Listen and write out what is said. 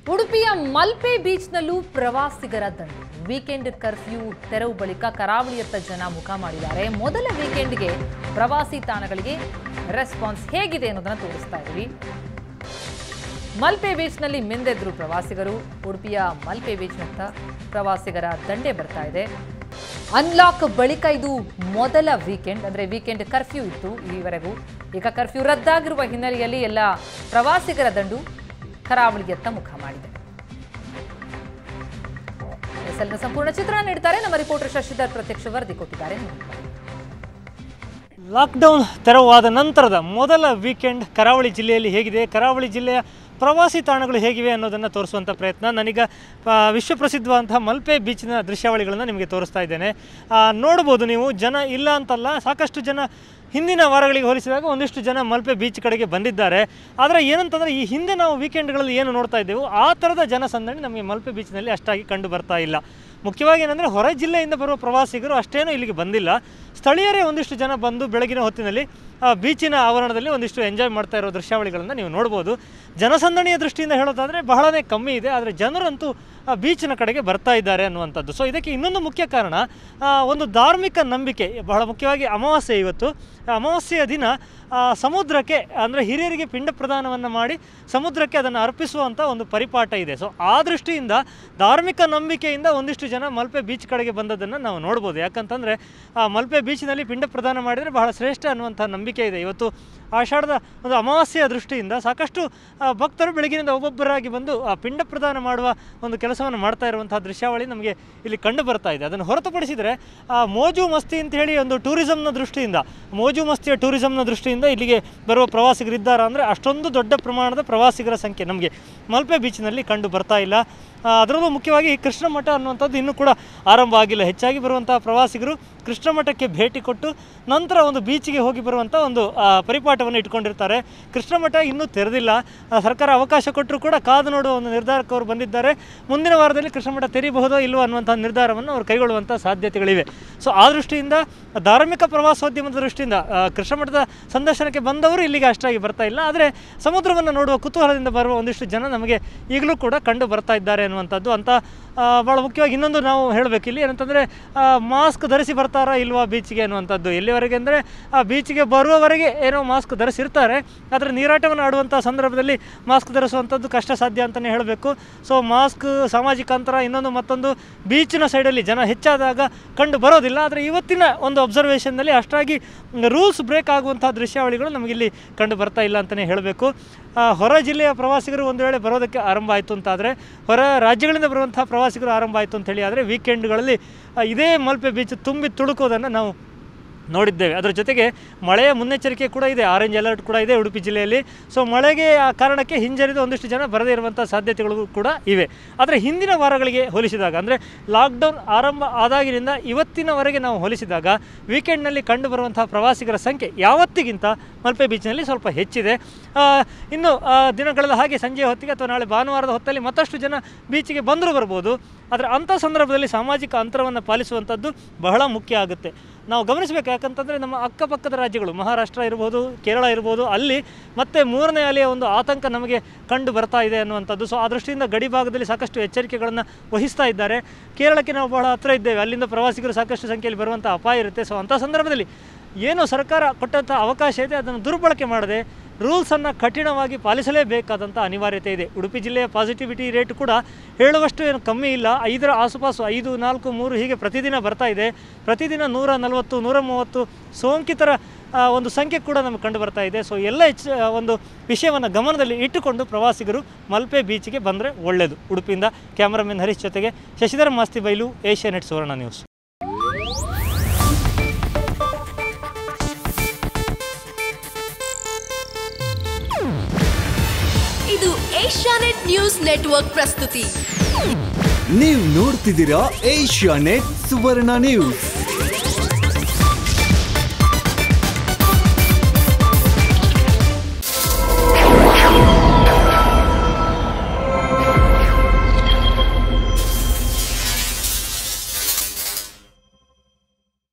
ಉಡುಪಿಯ ಮಲ್ಪೆ ಬೀಚ್ನಲ್ಲೂ ಪ್ರವಾಸಿಗರ ದಂಡು ವೀಕೆಂಡ್ ಕರ್ಫ್ಯೂ ತೆರವು ಬಳಿಕ ಕರಾವಳಿಯತ್ತ ಜನ ಮುಖ ಮಾಡಿದ್ದಾರೆ ಮೊದಲ ವೀಕೆಂಡ್ಗೆ ಪ್ರವಾಸಿ ತಾಣಗಳಿಗೆ ರೆಸ್ಪಾನ್ಸ್ ಹೇಗಿದೆ ಅನ್ನೋದನ್ನ ತೋರಿಸ್ತಾ ಇದ್ದೀವಿ ಮಲ್ಪೆ ಬೀಚ್ನಲ್ಲಿ ಮಿಂದೆದ್ರು ಪ್ರವಾಸಿಗರು ಉಡುಪಿಯ ಮಲ್ಪೆ ಬೀಚ್ನತ್ತ ಪ್ರವಾಸಿಗರ ದಂಡೆ ಬರ್ತಾ ಇದೆ ಅನ್ಲಾಕ್ ಬಳಿಕ ಇದು ಮೊದಲ ವೀಕೆಂಡ್ ಅಂದ್ರೆ ವೀಕೆಂಡ್ ಕರ್ಫ್ಯೂ ಇತ್ತು ಈವರೆಗೂ ಈಗ ಕರ್ಫ್ಯೂ ರದ್ದಾಗಿರುವ ಹಿನ್ನೆಲೆಯಲ್ಲಿ ಎಲ್ಲ ಪ್ರವಾಸಿಗರ ದಂಡು ಕರಾವಳಿಯತ್ತ ಮುಖ ಮಾಡಿದೆ ಎಸ್ಎಲ್ನ ಸಂಪೂರ್ಣ ಚಿತ್ರಣ ನೀಡ್ತಾರೆ ನಮ್ಮ ರಿಪೋರ್ಟರ್ ಶಶಿಧರ್ ಪ್ರತ್ಯಕ್ಷ ವರದಿ ಕೊಟ್ಟಿದ್ದಾರೆ ನೋಡಿ. ಲಾಕ್ಡೌನ್ ತೆರವಾದ ನಂತರದ ಮೊದಲ ವೀಕೆಂಡ್ ಕರಾವಳಿ ಜಿಲ್ಲೆಯಲ್ಲಿ ಹೇಗಿದೆ ಕರಾವಳಿ ಜಿಲ್ಲೆಯ ಪ್ರವಾಸಿ ತಾಣಗಳು ಹೇಗಿವೆ ಅನ್ನೋದನ್ನು ತೋರಿಸುವಂಥ ಪ್ರಯತ್ನ ನಾನೀಗ ಆ, ವಿಶ್ವಪ್ರಸಿದ್ಧವಾದಂತಹ ಮಲ್ಪೆ ಬೀಚ್ನ ದೃಶ್ಯಾವಳಿಗಳನ್ನು ನಿಮಗೆ ತೋರಿಸ್ತಾ ಇದ್ದೇನೆ ಆ, ನೋಡ್ಬೋದು ನೀವು ಜನ ಇಲ್ಲ ಅಂತಲ್ಲ ಸಾಕಷ್ಟು ಜನ ಹಿಂದಿನ ವಾರಗಳಿಗೆ ಹೋಲಿಸಿದಾಗ ಒಂದಿಷ್ಟು ಜನ ಮಲ್ಪೆ ಬೀಚ್ ಕಡೆಗೆ ಬಂದಿದ್ದಾರೆ ಆದರೆ ಏನಂತಂದರೆ ಈ ಹಿಂದೆ ನಾವು ವೀಕೆಂಡ್ಗಳಲ್ಲಿ ಏನು ನೋಡ್ತಾ ಇದ್ದೆವು ಆ ಥರದ ಜನಸಂದಣಿ ನಮಗೆ ಮಲ್ಪೆ ಬೀಚ್ನಲ್ಲಿ ಅಷ್ಟಾಗಿ ಕಂಡು ಬರ್ತಾ ಇಲ್ಲ ಮುಖ್ಯವಾಗಿ ಏನಂದರೆ ಹೊರ ಜಿಲ್ಲೆಯಿಂದ ಬರುವ ಪ್ರವಾಸಿಗರು ಅಷ್ಟೇನೂ ಇಲ್ಲಿಗೆ ಬಂದಿಲ್ಲ ಸ್ಥಳೀಯರೇ ಒಂದಿಷ್ಟು ಜನ ಬಂದು ಬೆಳಗಿನ ಹೊತ್ತಿನಲ್ಲಿ ಆ ಬೀಚಿನ ಆವರಣದಲ್ಲಿ ಒಂದಿಷ್ಟು ಎಂಜಾಯ್ ಮಾಡ್ತಾ ಇರೋ ದೃಶ್ಯಾವಳಿಗಳನ್ನು ನೀವು ನೋಡ್ಬೋದು ಜನಸಂದಣಿಯ ದೃಷ್ಟಿಯಿಂದ ಹೇಳೋದಾದರೆ ಬಹಳನೇ ಕಮ್ಮಿ ಇದೆ ಆದರೆ ಜನರಂತೂ ಆ ಬೀಚಿನ ಕಡೆಗೆ ಬರ್ತಾ ಇದ್ದಾರೆ ಅನ್ನುವಂಥದ್ದು ಸೊ ಇದಕ್ಕೆ ಇನ್ನೊಂದು ಮುಖ್ಯ ಕಾರಣ ಆ, ಒಂದು ಧಾರ್ಮಿಕ ನಂಬಿಕೆ ಬಹಳ ಮುಖ್ಯವಾಗಿ ಅಮಾವಾಸ್ಯೆ ಇವತ್ತು ಆ ಅಮಾವಾಸ್ಯೆಯ ದಿನ ಆ, ಸಮುದ್ರಕ್ಕೆ ಅಂದರೆ ಹಿರಿಯರಿಗೆ ಪಿಂಡ ಪ್ರದಾನವನ್ನು ಮಾಡಿ ಸಮುದ್ರಕ್ಕೆ ಅದನ್ನು ಅರ್ಪಿಸುವಂಥ ಒಂದು ಪರಿಪಾಠ ಇದೆ ಸೊ ಆ ದೃಷ್ಟಿಯಿಂದ ಧಾರ್ಮಿಕ ನಂಬಿಕೆಯಿಂದ ಒಂದಿಷ್ಟು ಜನ ಮಲ್ಪೆ ಬೀಚ್ ಕಡೆಗೆ ಬಂದದ್ದನ್ನು ನಾವು ನೋಡ್ಬೋದು ಯಾಕಂತಂದರೆ ಆ ಮಲ್ಪೆ ಬೀಚ್ನಲ್ಲಿ ಪಿಂಡ ಪ್ರದಾನ ಮಾಡಿದರೆ ಬಹಳ ಶ್ರೇಷ್ಠ ಅನ್ನುವಂಥ ನಂಬಿಕೆ ಇದೆ ಇವತ್ತು ಆಷಾಢದ ಒಂದು ಅಮಾವಾಸ್ಯೆಯ ದೃಷ್ಟಿಯಿಂದ ಸಾಕಷ್ಟು ಆ, ಭಕ್ತರು ಬೆಳಗಿನಿಂದ ಒಬ್ಬೊಬ್ಬರಾಗಿ ಬಂದು ಆ ಪಿಂಡ ಪ್ರದಾನ ಮಾಡುವ ಒಂದು ಕೆಲಸವನ್ನು ಮಾಡ್ತಾ ಇರುವಂತಹ ದೃಶ್ಯಾವಳಿ ನಮಗೆ ಇಲ್ಲಿ ಕಂಡು ಬರ್ತಾ ಇದೆ ಅದನ್ನು ಹೊರತುಪಡಿಸಿದರೆ ಆ, ಮೋಜು ಮಸ್ತಿ ಅಂತ ಹೇಳಿ ಒಂದು ಟೂರಿಸಂನ ದೃಷ್ಟಿಯಿಂದ ಮೋಜು ಮಸ್ತಿಯ ಟೂರಿಸಂನ ದೃಷ್ಟಿಯಿಂದ ಇಲ್ಲಿಗೆ ಬರುವ ಪ್ರವಾಸಿಗರಿದ್ದಾರಾ ಅಂದರೆ ಅಷ್ಟೊಂದು ದೊಡ್ಡ ಪ್ರಮಾಣದ ಪ್ರವಾಸಿಗರ ಸಂಖ್ಯೆ ನಮಗೆ ಮಲ್ಪೆ ಬೀಚ್ನಲ್ಲಿ ಕಂಡು ಬರ್ತಾ ಇಲ್ಲ ಆ, ಅದರಲ್ಲೂ ಮುಖ್ಯವಾಗಿ ಕೃಷ್ಣ ಮಠ ಅನ್ನುವಂಥದ್ದು ಇನ್ನೂ ಕೂಡ ಆರಂಭ ಆಗಿಲ್ಲ ಹೆಚ್ಚಾಗಿ ಬರುವಂತಹ ಪ್ರವಾಸಿಗರು ಕೃಷ್ಣ ಮಠಕ್ಕೆ ಭೇಟಿ ಕೊಟ್ಟು ನಂತರ ಒಂದು ಬೀಚಿಗೆ ಹೋಗಿ ಬರುವಂಥ ಒಂದು ಆ, ಪರಿಪಾಠವನ್ನು ಇಟ್ಕೊಂಡಿರ್ತಾರೆ ಕೃಷ್ಣ ಮಠ ಇನ್ನೂ ತೆರೆದಿಲ್ಲ ಆ, ಸರ್ಕಾರ ಅವಕಾಶ ಕೊಟ್ಟರು ಕೂಡ ಕಾದು ನೋಡುವ ಒಂದು ನಿರ್ಧಾರಕ್ಕೆ ಅವರು ಬಂದಿದ್ದಾರೆ ಮುಂದಿನ ವಾರದಲ್ಲಿ ಕೃಷ್ಣ ಮಠ ತೆರೀಬಹುದೋ ಇಲ್ಲವೋ ಅನ್ನುವಂಥ ನಿರ್ಧಾರವನ್ನು ಅವರು ಕೈಗೊಳ್ಳುವಂಥ ಸಾಧ್ಯತೆಗಳಿವೆ ಸೊ ಆ ದೃಷ್ಟಿಯಿಂದ ಧಾರ್ಮಿಕ ಪ್ರವಾಸೋದ್ಯಮದ ದೃಷ್ಟಿಯಿಂದ ಆ, ಕೃಷ್ಣ ಮಠದ ಸಂದರ್ಶನಕ್ಕೆ ಬಂದವರು ಇಲ್ಲಿಗೆ ಅಷ್ಟಾಗಿ ಬರ್ತಾ ಇಲ್ಲ ಆದರೆ ಸಮುದ್ರವನ್ನು ನೋಡುವ ಕುತೂಹಲದಿಂದ ಬರುವ ಒಂದಿಷ್ಟು ಜನ ನಮಗೆ ಈಗಲೂ ಕೂಡ ಕಂಡು ಬರ್ತಾ ಇದ್ದಾರೆ ಅನ್ನುವಂಥದ್ದು ಅಂತ ಆ, ಭಾಳ ಮುಖ್ಯವಾಗಿ ಇನ್ನೊಂದು ನಾವು ಹೇಳಬೇಕು ಇಲ್ಲಿ ಏನಂತಂದರೆ ಮಾಸ್ಕ್ ಧರಿಸಿ ಬರ್ತಾರಾ ಇಲ್ವಾ ಬೀಚ್ಗೆ ಅನ್ನುವಂಥದ್ದು ಎಲ್ಲಿವರೆಗೆ ಅಂದರೆ ಆ ಬೀಚ್ಗೆ ಬರುವವರೆಗೆ ಏನೋ ಮಾಸ್ಕ್ ಧರಿಸಿರ್ತಾರೆ ಆದರೆ ನೀರಾಟವನ್ನು ಆಡುವಂಥ ಸಂದರ್ಭದಲ್ಲಿ ಮಾಸ್ಕ್ ಧರಿಸುವಂಥದ್ದು ಕಷ್ಟ ಸಾಧ್ಯ ಅಂತಲೇ ಹೇಳಬೇಕು ಸೊ ಮಾಸ್ಕ್ ಸಾಮಾಜಿಕ ಅಂತರ ಇನ್ನೊಂದು ಮತ್ತೊಂದು ಬೀಚಿನ ಸೈಡಲ್ಲಿ ಜನ ಹೆಚ್ಚಾದಾಗ ಕಂಡು ಬರೋದಿಲ್ಲ ಆದರೆ ಇವತ್ತಿನ ಒಂದು ಅಬ್ಸರ್ವೇಷನ್ನಲ್ಲಿ ಅಷ್ಟಾಗಿ ರೂಲ್ಸ್ ಬ್ರೇಕ್ ಆಗುವಂಥ ದೃಶ್ಯಾವಳಿಗಳು ನಮಗಿಲ್ಲಿ ಕಂಡು ಬರ್ತಾ ಇಲ್ಲ ಅಂತಲೇ ಹೇಳಬೇಕು ಆ, ಹೊರ ಜಿಲ್ಲೆಯ ಪ್ರವಾಸಿಗರು ಒಂದು ವೇಳೆ ಬರೋದಕ್ಕೆ ಆರಂಭ ಆಯಿತು ಅಂತಾದರೆ ಹೊರ ರಾಜ್ಯಗಳಿಂದ ಬರುವಂಥ ಪ್ರವಾಸಿಗರು ಆರಂಭ ಆಯಿತು ಅಂತ ಹೇಳಿ ಆದರೆ ವೀಕೆಂಡ್ಗಳಲ್ಲಿ ಆ, ಇದೇ ಮಲ್ಪೆ ಬೀಚ್ ತುಂಬಿ ತುಳುಕೋದನ್ನು ನಾವು ನೋಡಿದ್ದೇವೆ ಅದರ ಜೊತೆಗೆ ಮಳೆಯ ಮುನ್ನೆಚ್ಚರಿಕೆ ಕೂಡ ಇದೆ ಆರೆಂಜ್ ಅಲರ್ಟ್ ಕೂಡ ಇದೆ ಉಡುಪಿ ಜಿಲ್ಲೆಯಲ್ಲಿ ಸೊ ಮಳೆಗೆ ಆ ಕಾರಣಕ್ಕೆ ಹಿಂಜರಿದ ಒಂದಿಷ್ಟು ಜನ ಬರದೇ ಇರುವಂಥ ಸಾಧ್ಯತೆಗಳು ಕೂಡ ಇವೆ ಆದರೆ ಹಿಂದಿನ ವಾರಗಳಿಗೆ ಹೋಲಿಸಿದಾಗ ಅಂದರೆ ಲಾಕ್ಡೌನ್ ಆರಂಭ ಆದಾಗಿನಿಂದ ಇವತ್ತಿನವರೆಗೆ ನಾವು ಹೋಲಿಸಿದಾಗ ವೀಕೆಂಡ್ನಲ್ಲಿ ಕಂಡು ಬರುವಂತಹ ಪ್ರವಾಸಿಗರ ಸಂಖ್ಯೆ ಯಾವತ್ತಿಗಿಂತ ಮಲ್ಪೆ ಬೀಚ್ನಲ್ಲಿ ಸ್ವಲ್ಪ ಹೆಚ್ಚಿದೆ ಆ, ಇನ್ನು ಆ, ದಿನಗಳೆಲ್ಲ ಹಾಗೆ ಸಂಜೆ ಹೊತ್ತಿಗೆ ಅಥವಾ ನಾಳೆ ಭಾನುವಾರದ ಹೊತ್ತಲ್ಲಿ ಮತ್ತಷ್ಟು ಜನ ಬೀಚಿಗೆ ಬಂದರೂ ಬರ್ಬೋದು ಆದರೆ ಅಂಥ ಸಂದರ್ಭದಲ್ಲಿ ಸಾಮಾಜಿಕ ಅಂತರವನ್ನು ಪಾಲಿಸುವಂಥದ್ದು ಬಹಳ ಮುಖ್ಯ ಆಗುತ್ತೆ ನಾವು ಗಮನಿಸಬೇಕು ಯಾಕಂತಂದರೆ ನಮ್ಮ ಅಕ್ಕಪಕ್ಕದ ರಾಜ್ಯಗಳು ಮಹಾರಾಷ್ಟ್ರ ಇರ್ಬೋದು ಕೇರಳ ಇರ್ಬೋದು ಅಲ್ಲಿ ಮತ್ತೆ ಮೂರನೇ ಅಲೆಯ ಒಂದು ಆತಂಕ ನಮಗೆ ಕಂಡು ಬರ್ತಾ ಇದೆ ಅನ್ನುವಂಥದ್ದು ಸೊ ಆ ದೃಷ್ಟಿಯಿಂದ ಗಡಿ ಭಾಗದಲ್ಲಿ ಸಾಕಷ್ಟು ಎಚ್ಚರಿಕೆಗಳನ್ನು ವಹಿಸ್ತಾ ಇದ್ದಾರೆ ಕೇರಳಕ್ಕೆ ನಾವು ಬಹಳ ಹತ್ತಿರ ಇದ್ದೇವೆ ಅಲ್ಲಿಂದ ಪ್ರವಾಸಿಗರು ಸಾಕಷ್ಟು ಸಂಖ್ಯೆಯಲ್ಲಿ ಬರುವಂಥ ಅಪಾಯ ಇರುತ್ತೆ ಸೊ ಅಂಥ ಸಂದರ್ಭದಲ್ಲಿ ಏನು ಸರ್ಕಾರ ಕೊಟ್ಟಂಥ ಅವಕಾಶ ಇದೆ ಅದನ್ನು ದುರ್ಬಳಕೆ ಮಾಡದೆ ರೂಲ್ಸನ್ನು ಕಠಿಣವಾಗಿ ಪಾಲಿಸಲೇಬೇಕಾದಂಥ ಅನಿವಾರ್ಯತೆ ಇದೆ ಉಡುಪಿ ಜಿಲ್ಲೆಯ ಪಾಸಿಟಿವಿಟಿ ರೇಟ್ ಕೂಡ ಹೇಳುವಷ್ಟು ಏನು ಕಮ್ಮಿ ಇಲ್ಲ ಐದರ ಆಸುಪಾಸು ಐದು ನಾಲ್ಕು ಮೂರು ಹೀಗೆ ಪ್ರತಿದಿನ ಬರ್ತಾ ಇದೆ ಪ್ರತಿದಿನ ನೂರ ನಲವತ್ತು ನೂರ ಮೂವತ್ತು ಸೋಂಕಿತರ ಆ, ಒಂದು ಸಂಖ್ಯೆ ಕೂಡ ನಮಗೆ ಕಂಡು ಬರ್ತಾ ಇದೆ ಸೊ ಎಲ್ಲ ಹೆಚ್ಚು ಆ, ಒಂದು ವಿಷಯವನ್ನು ಗಮನದಲ್ಲಿ ಇಟ್ಟುಕೊಂಡು ಪ್ರವಾಸಿಗರು ಮಲ್ಪೆ ಬೀಚ್ಗೆ ಬಂದರೆ ಒಳ್ಳೆಯದು ಉಡುಪಿಯಿಂದ ಕ್ಯಾಮರಾಮನ್ ಹರೀಶ್ ಜೊತೆಗೆ Shashidhar Masti Bailu Asia net Suvarna news ಇದು ಏಷ್ಯಾನೆಟ್ ನ್ಯೂಸ್ ನೆಟ್ವರ್ಕ್ ಪ್ರಸ್ತುತಿ ನೀವು ನೋಡ್ತಿದ್ದೀರಾ ಏಷ್ಯಾ ನೆಟ್ ಸುವರ್ಣ ನ್ಯೂಸ್